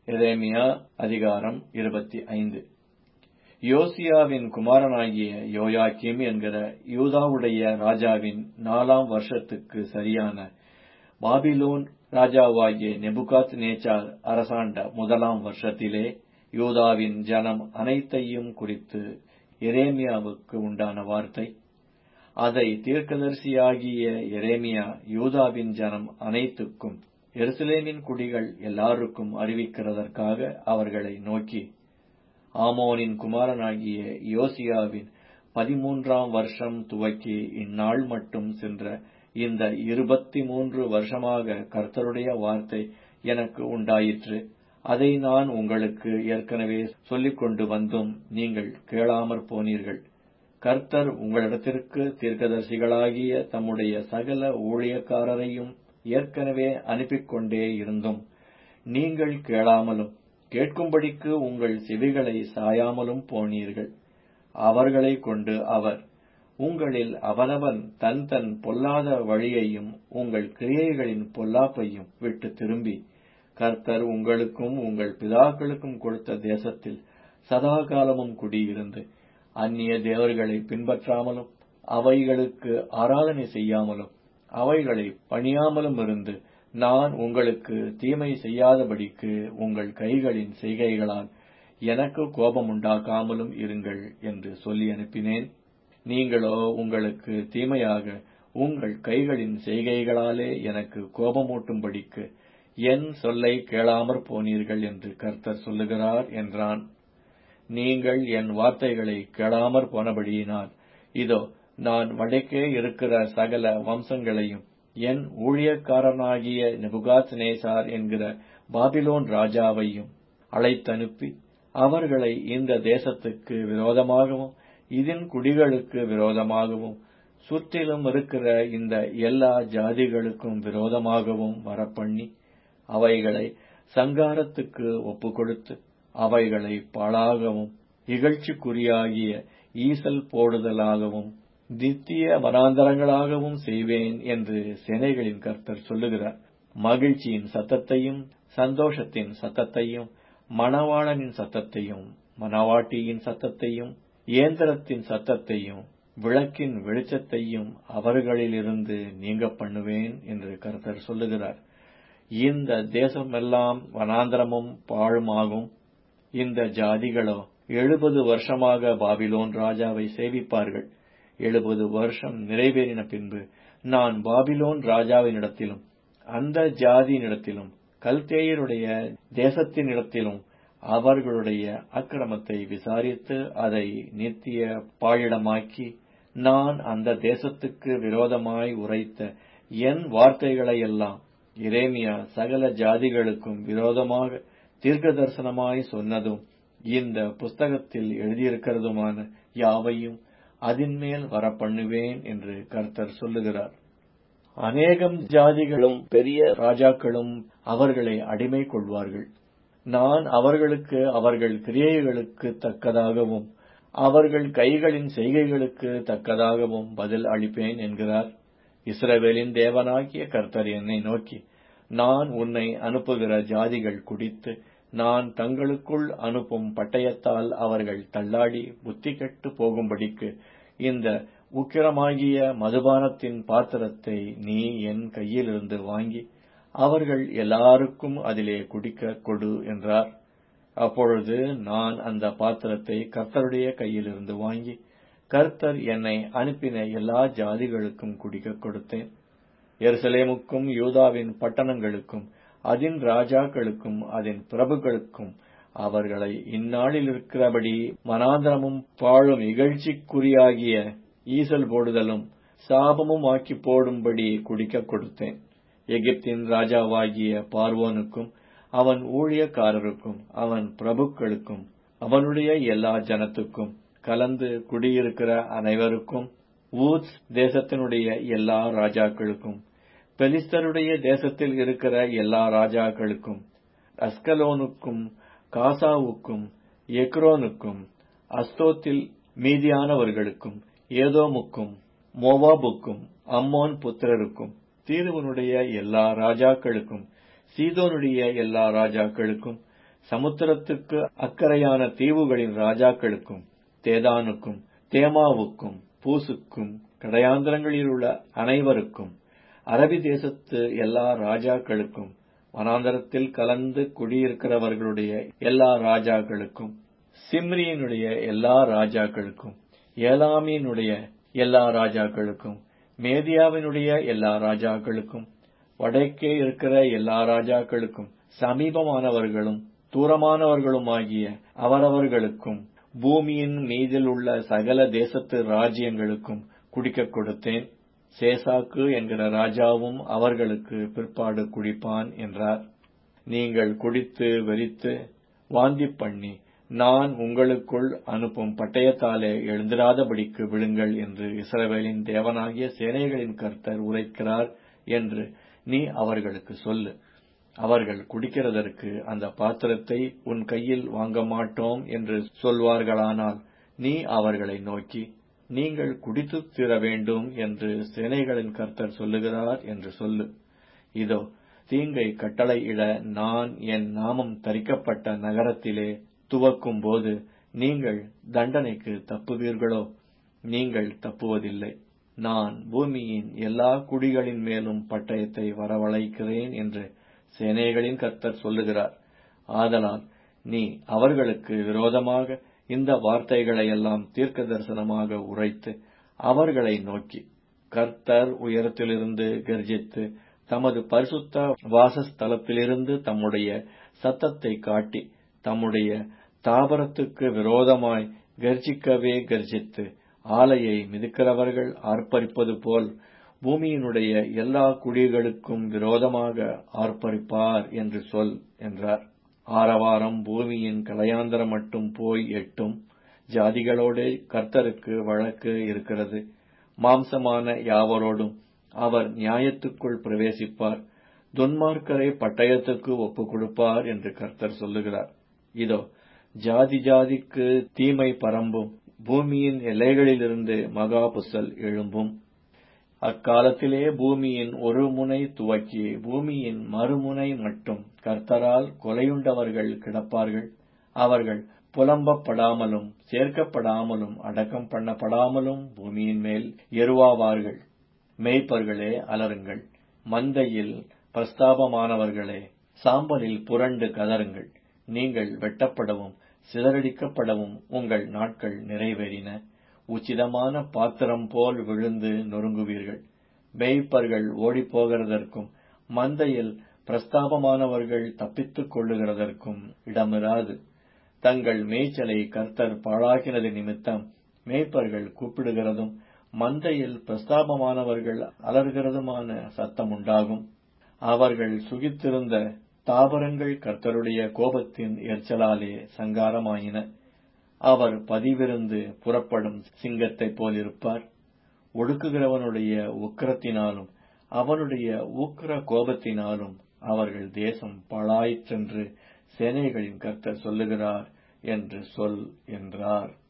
எரேமியா அதிகாரம் இருபத்தி ஐந்து யோசியாவின் குமாரனாகிய யோயாக்கிம் என்கிற யூதாவுடைய ராஜாவின் நாலாம் வருஷத்துக்கு சரியான பாபிலோன் ராஜாவாகிய நெபுகாத் நேச்சார் அரசாண்ட முதலாம் வருஷத்திலே யூதாவின் ஜனம் அனைத்தையும் குறித்து எரேமியாவுக்கு உண்டான வார்த்தை அதை தீர்க்கதரிசியாகிய எரேமியா யூதாவின் ஜனம் அனைத்துக்கும் எருசலேமின் குடிகள் எல்லாருக்கும் அறிவிக்கிறதற்காக அவர்களை நோக்கி ஆமோனின் குமாரனாகிய யோசியாவின் பதிமூன்றாம் வருஷம் துவக்கி இந்நாள் மட்டும் சென்ற இந்த இருபத்தி மூன்று வருஷமாக கர்த்தருடைய வார்த்தை எனக்கு உண்டாயிற்று அதை நான் உங்களுக்கு ஏற்கனவே சொல்லிக் கொண்டு வந்தும் நீங்கள் கேளாமற் போனீர்கள் கர்த்தர் உங்களிடத்திற்கு தீர்க்கதரிசிகளாகிய தம்முடைய சகல ஊழியக்காரரையும் ஏற்கனவே அனுப்பிக் கொண்டே இருந்தும் நீங்கள் கேளாமலும் கேட்கும்படிக்கு உங்கள் செவிகளை சாயாமலும் போனீர்கள் அவர்களைக் கொண்டு அவர் உங்களில் அவனவன் தன் தன் பொல்லாத வழியையும் உங்கள் கிரியைகளின் பொல்லாப்பையும் விட்டு திரும்பி கர்த்தர் உங்களுக்கும் உங்கள் பிதாக்களுக்கும் கொடுத்த தேசத்தில் சதாகாலமும் குடியிருந்து அந்நிய தேவர்களை பின்பற்றாமலும் அவைகளுக்கு ஆராதனை செய்யாமலும் அவைகளை பணியாமலும் இருந்து நான் உங்களுக்கு தீமை செய்யாதபடிக்கு உங்கள் கைகளின் செய்கைகளால் எனக்கு கோபம் உண்டாக்காமலும் இருங்கள் என்று சொல்லி அனுப்பினேன் நீங்களோ உங்களுக்கு தீமையாக உங்கள் கைகளின் செய்கைகளாலே எனக்கு கோபமூட்டும்படிக்கு என் சொல்லை கேளாமற் போனீர்கள் என்று கர்த்தர் சொல்லுகிறார் என்றான் நீங்கள் என் வார்த்தைகளை கேளாமற் போனபடியினால் இதோ நான் வடக்கே இருக்கிற சகல வம்சங்களையும் என் ஊழியக்காரனாகிய நெபுகாத் நேசார் என்கிற பாபிலோன் ராஜாவையும் அழைத்தனுப்பி அவர்களை இந்த தேசத்துக்கு விரோதமாகவும் இதன் குடிகளுக்கு விரோதமாகவும் சுற்றிலும் இருக்கிற இந்த எல்லா ஜாதிகளுக்கும் விரோதமாகவும் வரப்பண்ணி அவைகளை சங்காரத்துக்கு ஒப்புக்கொடுத்து அவைகளை பாழாகவும் இகழ்ச்சிக்குரியாகிய ஈசல் போடுதலாகவும் நித்திய வனாந்தரங்களாகவும் செய்வேன் என்று சேனைகளின் கர்த்தர் சொல்லுகிறார் மகிழ்ச்சியின் சத்தத்தையும் சந்தோஷத்தின் சத்தத்தையும் மணவாளனின் சத்தத்தையும் மணவாட்டியின் சத்தத்தையும் இயந்திரத்தின் சத்தத்தையும் விளக்கின் வெளிச்சத்தையும் அவர்களிலிருந்து நீங்க பண்ணுவேன் என்று கர்த்தர் சொல்லுகிறார் இந்த தேசமெல்லாம் வனாந்தரமும் பாழுமாகும் இந்த ஜாதிகளோ எழுபது வருஷமாக பாபிலோன் ராஜாவை சேவிப்பார்கள் எழுபது வருஷம் நிறைவேறின பின்பு நான் பாபிலோன் ராஜாவினிடத்திலும் அந்த ஜாதியினிடத்திலும் கல்தேயருடைய தேசத்தினிடத்திலும் அவர்களுடைய அக்கிரமத்தை விசாரித்து அதை நித்திய பாழிடமாக்கி நான் அந்த தேசத்துக்கு விரோதமாய் உரைத்த என் வார்த்தைகளையெல்லாம் இரேமியா சகல ஜாதிகளுக்கும் விரோதமாக தீர்க்க தரிசனமாய் சொன்னதும் இந்த புஸ்தகத்தில் எழுதியிருக்கிறதுமான யாவையும் அதின்மேல் வரப்பண்ணுவேன் என்று கர்த்தர் சொல்லுகிறார் அநேகம் ஜாதிகளும் பெரிய ராஜாக்களும் அவர்களை அடிமை கொள்வார்கள் நான் அவர்களுக்கு அவர்கள் கிரியைகளுக்கு தக்கதாகவும் அவர்கள் கைகளின் செய்கைகளுக்கு தக்கதாகவும் பதில் அளிப்பேன் என்கிறார் இஸ்ரவேலின் தேவனாகிய கர்த்தர் என்னை நோக்கி நான் உன்னை அனுப்புகிற ஜாதிகள் குடித்து நான் தங்களுக்குள் அனுப்பும் பட்டயத்தால் அவர்கள் தள்ளாடி புத்தி கெட்டு போகும்படிக்கு இந்த உக்கிரமாகிய மதுபானத்தின் பாத்திரத்தை நீ என் கையிலிருந்து வாங்கி அவர்கள் எல்லாருக்கும் அதிலே குடிக்க கொடு என்றார் அப்பொழுது நான் அந்த பாத்திரத்தை கர்த்தருடைய கையிலிருந்து வாங்கி கர்த்தர் என்னை அனுப்பின எல்லா ஜாதிகளுக்கும் குடிக்க கொடுத்தேன் எருசலேமுக்கும் யூதாவின் பட்டணங்களுக்கும் அதன் ராஜாக்களுக்கும் அதன் பிரபுக்களுக்கும் அவர்களை இந்நாளில் இருக்கிறபடி மனாந்திரமும் பாழும் இகழ்ச்சிக்குரியாகிய ஈசல் போடுதலும் சாபமும் ஆக்கி போடும்படி குடிக்க கொடுத்தேன் எகிப்தின் ராஜாவாகிய பார்வோனுக்கும் அவன் ஊழியக்காரருக்கும் அவன் பிரபுக்களுக்கும் அவனுடைய எல்லா ஜனத்துக்கும் கலந்து குடியிருக்கிற அனைவருக்கும் ஊத்ஸ் தேசத்தினுடைய எல்லா ராஜாக்களுக்கும் பெலிஸ்தருடைய தேசத்தில் இருக்கிற எல்லா ராஜாக்களுக்கும் அஸ்கலோனுக்கும் காசாவுக்கும் எக்ரோனுக்கும் அஸ்தோத்தில் மீதியானவர்களுக்கும் ஏதோமுக்கும் மோவாபுக்கும் அம்மோன் புத்திரருக்கும் தீருவனுடைய எல்லா ராஜாக்களுக்கும் சீதோனுடைய எல்லா ராஜாக்களுக்கும் சமுத்திரத்துக்கு அக்கறையான தீவுகளின் ராஜாக்களுக்கும் தேதானுக்கும் தேமாவுக்கும் பூசுக்கும் கடையாந்திரங்களில் உள்ள அனைவருக்கும் அரபி தேசத்து எல்லா ராஜாக்களுக்கும் வனாந்தரத்தில் கலந்து குடியிருக்கிறவர்களுடைய எல்லா ராஜாக்களுக்கும் சிம்ரியினுடைய எல்லா ராஜாக்களுக்கும் ஏலாமியினுடைய எல்லா ராஜாக்களுக்கும் மேதியாவினுடைய எல்லா ராஜாக்களுக்கும் வடக்கே இருக்கிற எல்லா ராஜாக்களுக்கும் சமீபமானவர்களும் தூரமானவர்களுமாகிய அவரவர்களுக்கும் பூமியின் மீதில் உள்ள சகல தேசத்து ராஜ்யங்களுக்கும் குடிக்க கொடுத்தேன் சேசாக்கு என்கிற ராஜாவும் அவர்களுக்கு பிற்பாடு குடிப்பான் என்றார் நீங்கள் குடித்து வெறித்து வாந்தி பண்ணி நான் உங்களுக்குள் அனுப்பும் பட்டயத்தாலே எழுந்திராதபடிக்கு விழுங்கள் என்று இஸ்ரவேலின் தேவனாகிய சேனைகளின் கர்த்தர் உரைக்கிறார் என்று நீ அவர்களுக்கு சொல்லு அவர்கள் குடிக்கிறதற்கு அந்த பாத்திரத்தை உன் கையில் வாங்க மாட்டோம் என்று சொல்வார்களானால் நீ அவர்களை நோக்கி நீங்கள் குடித்து தீர வேண்டும் என்று சேனைகளின் கர்த்தர் சொல்லுகிறார் என்று சொல்லு இதோ தீங்கை கட்டளையிட நான் என் நாமம் தரிக்கப்பட்ட நகரத்திலே துவக்கும் போது நீங்கள் தண்டனைக்கு தப்புவீர்களோ நீங்கள் தப்புவதில்லை நான் பூமியின் எல்லா குடிகளின் மேலும் பட்டயத்தை வரவழைக்கிறேன் என்று சேனைகளின் கர்த்தர் சொல்லுகிறார் ஆதலால் நீ அவர்களுக்கு விரோதமாக இந்த வார்த்தைகளை எல்லாம் தீர்க்க தரிசனமாக உரைத்து அவர்களை நோக்கி கர்த்தர் உயரத்திலிருந்து கர்ஜித்து தமது பரிசுத்த வாசஸ்தலத்திலிருந்து தம்முடைய சத்தத்தை காட்டி தம்முடைய தாபரத்துக்கு விரோதமாய் கர்ஜிக்கவே கர்ஜித்து ஆலையை மிதிக்கிறவர்கள் ஆர்ப்பரிப்பது போல் பூமியினுடைய எல்லா குடிகளுக்கும் விரோதமாக ஆர்ப்பரிப்பார் என்று சொல் என்றார் ஆரவாரம் பூமியின் கலையாந்தரம் மட்டும் போய் எட்டும் ஜாதிகளோடு கர்த்தருக்கு வழக்கு இருக்கிறது மாம்சமான யாவரோடும் அவர் நியாயத்துக்குள் பிரவேசிப்பார் துன்மார்க்கரை பட்டயத்துக்கு ஒப்புக் கொடுப்பார் என்று கர்த்தர் சொல்லுகிறார் இதோ ஜாதி ஜாதிக்கு தீமை பரம்பும் பூமியின் எல்லைகளிலிருந்து மகா புசல் எழும்பும் அக்காலத்திலே பூமியின் ஒரு முனை துவக்கி பூமியின் மறுமுனை மட்டும் கர்த்தரால் கொலையுண்டவர்கள் கிடப்பார்கள் அவர்கள் புலம்பப்படாமலும் சேர்க்கப்படாமலும் அடக்கம் பண்ணப்படாமலும் பூமியின் மேல் எருவாவார்கள் மேய்ப்பர்களே அலருங்கள் மந்தையில் பிரஸ்தாபமானவர்களே சாம்பலில் புரண்டு கதருங்கள் நீங்கள் வெட்டப்படவும் சிதறடிக்கப்படவும் உங்கள் நாட்கள் நிறைவேறின உச்சிதமான பாத்திரம் போல் விழுந்து நொறுங்குவீர்கள் மேய்ப்பர்கள் ஓடிப்போகிறதற்கும் மந்தையில் பிரஸ்தாபமானவர்கள் தப்பித்துக் கொள்ளுகிறதற்கும் இடமிராது தங்கள் மேய்ச்சலை கர்த்தர் பாழாக்கினது நிமித்தம் மேய்ப்பர்கள் கூப்பிடுகிறதும் மந்தையில் பிரஸ்தாபமானவர்கள் அலறுகிறதுமான சத்தம் உண்டாகும் அவர்கள் சுகித்திருந்த தாவரங்கள் கர்த்தருடைய கோபத்தின் எரிச்சலாலே சங்காரமாயின அவர் பதிவிருந்து புறப்படும் சிங்கத்தைப் போலிருப்பார் ஒடுக்குகிறவனுடைய உக்கிரத்தினாலும் அவனுடைய ஊக்கிர கோபத்தினாலும் அவர்கள் தேசம் பாழாயிற்றென்று சேனைகளின் கர்த்தர் சொல்லுகிறார் என்று சொல் என்றார்